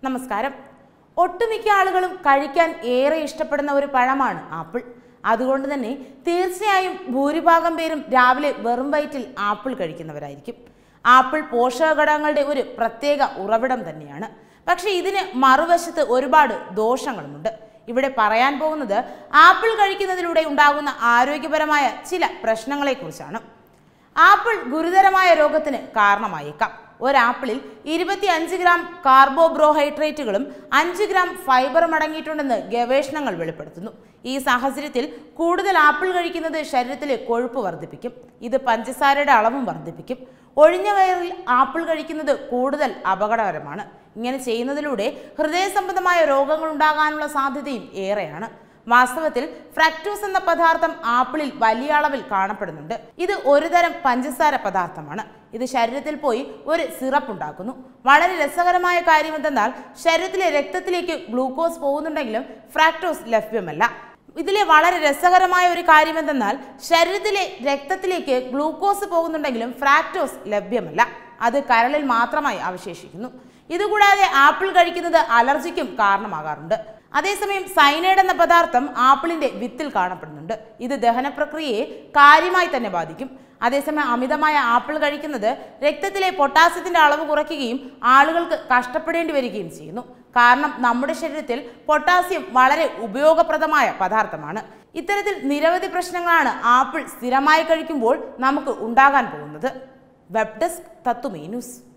നമസ്കാരം ഒട്ടുമിക്ക ആളുകളും കഴിക്കാൻ ഏറെ ഇഷ്ടപ്പെടുന്ന ഒരു പഴമാണ് ആപ്പിൾ അതുകൊണ്ട് തന്നെ തീർച്ചയായും ഭൂരിഭാഗം പേരും രാവിലെ വെറും വയറ്റിൽ ആപ്പിൾ കഴിക്കുന്നവരായിരിക്കും ആപ്പിൾ പോഷകഘടകങ്ങളുടെ ഒരു പ്രത്യേക ഉറവിടം തന്നെയാണ് പക്ഷേ ഇതിന് മറുവശത്ത് ഒരുപാട് ദോഷങ്ങളുമുണ്ട് ഇവിടെ പറയാൻ പോകുന്നത് ആപ്പിൾ കഴിക്കുന്നതിലൂടെ ഉണ്ടാകുന്ന ആരോഗ്യപരമായ ചില പ്രശ്നങ്ങളെക്കുറിച്ചാണ് ആപ്പിൾ ഗുരുതരമായ രോഗത്തിന് കാരണമായേക്കാം ഒരാപ്പിളിൽ ഇരുപത്തി അഞ്ച് ഗ്രാം കാർബോബ്രോഹൈഡ്രേറ്റുകളും അഞ്ച് ഗ്രാം ഫൈബറും അടങ്ങിയിട്ടുണ്ടെന്ന് ഗവേഷണങ്ങൾ വെളിപ്പെടുത്തുന്നു ഈ സാഹചര്യത്തിൽ കൂടുതൽ ആപ്പിൾ കഴിക്കുന്നത് ശരീരത്തിലെ കൊഴുപ്പ് വർദ്ധിപ്പിക്കും ഇത് പഞ്ചസാരയുടെ അളവും വർദ്ധിപ്പിക്കും ഒഴിഞ്ഞ വയറിൽ ആപ്പിൾ കഴിക്കുന്നത് കൂടുതൽ അപകടകരമാണ് ഇങ്ങനെ ചെയ്യുന്നതിലൂടെ ഹൃദയ സംബന്ധമായ രോഗങ്ങൾ ഉണ്ടാകാനുള്ള സാധ്യതയും ഏറെയാണ് വാസ്തവത്തിൽ ഫ്രക്ടോസ് എന്ന പദാർത്ഥം ആപ്പിളിൽ വലിയ അളവിൽ കാണപ്പെടുന്നുണ്ട് ഇത് ഒരുതരം പഞ്ചസാര പദാർത്ഥമാണ് ഇത് ശരീരത്തിൽ പോയി ഒരു സിറപ്പ് ഉണ്ടാക്കുന്നു വളരെ രസകരമായ കാര്യം എന്തെന്നാൽ ശരീരത്തിലെ രക്തത്തിലേക്ക് ഗ്ലൂക്കോസ് പോകുന്നുണ്ടെങ്കിലും ഫ്രാക്ടോസ് ലഭ്യമല്ല ഇതിലെ വളരെ രസകരമായ ഒരു കാര്യം എന്തെന്നാൽ ശരീരത്തിലെ രക്തത്തിലേക്ക് ഗ്ലൂക്കോസ് പോകുന്നുണ്ടെങ്കിലും ഫ്രാക്ടോസ് ലഭ്യമല്ല അത് കരളിൽ മാത്രമായി അവശേഷിക്കുന്നു ഇതുകൂടാതെ ആപ്പിൾ കഴിക്കുന്നത് അലർജിക്കും കാരണമാകാറുണ്ട് അതേസമയം സൈനൈഡ് എന്ന പദാർത്ഥം ആപ്പിളിന്റെ വിത്തിൽ കാണപ്പെടുന്നുണ്ട് ഇത് ദഹന പ്രക്രിയയെ കാര്യമായി തന്നെ ബാധിക്കും അതേസമയം അമിതമായ ആപ്പിൾ കഴിക്കുന്നത് രക്തത്തിലെ പൊട്ടാസ്യത്തിന്റെ അളവ് കുറയ്ക്കുകയും ആളുകൾക്ക് കഷ്ടപ്പെടേണ്ടി വരികയും ചെയ്യുന്നു കാരണം നമ്മുടെ ശരീരത്തിൽ പൊട്ടാസ്യം വളരെ ഉപയോഗപ്രദമായ പദാർത്ഥമാണ് ഇത്തരത്തിൽ നിരവധി പ്രശ്നങ്ങളാണ് ആപ്പിൾ സ്ഥിരമായി കഴിക്കുമ്പോൾ നമുക്ക് ഉണ്ടാകാൻ പോകുന്നത് വെബ് ഡെസ്ക് തത്തുമേ ന്യൂസ്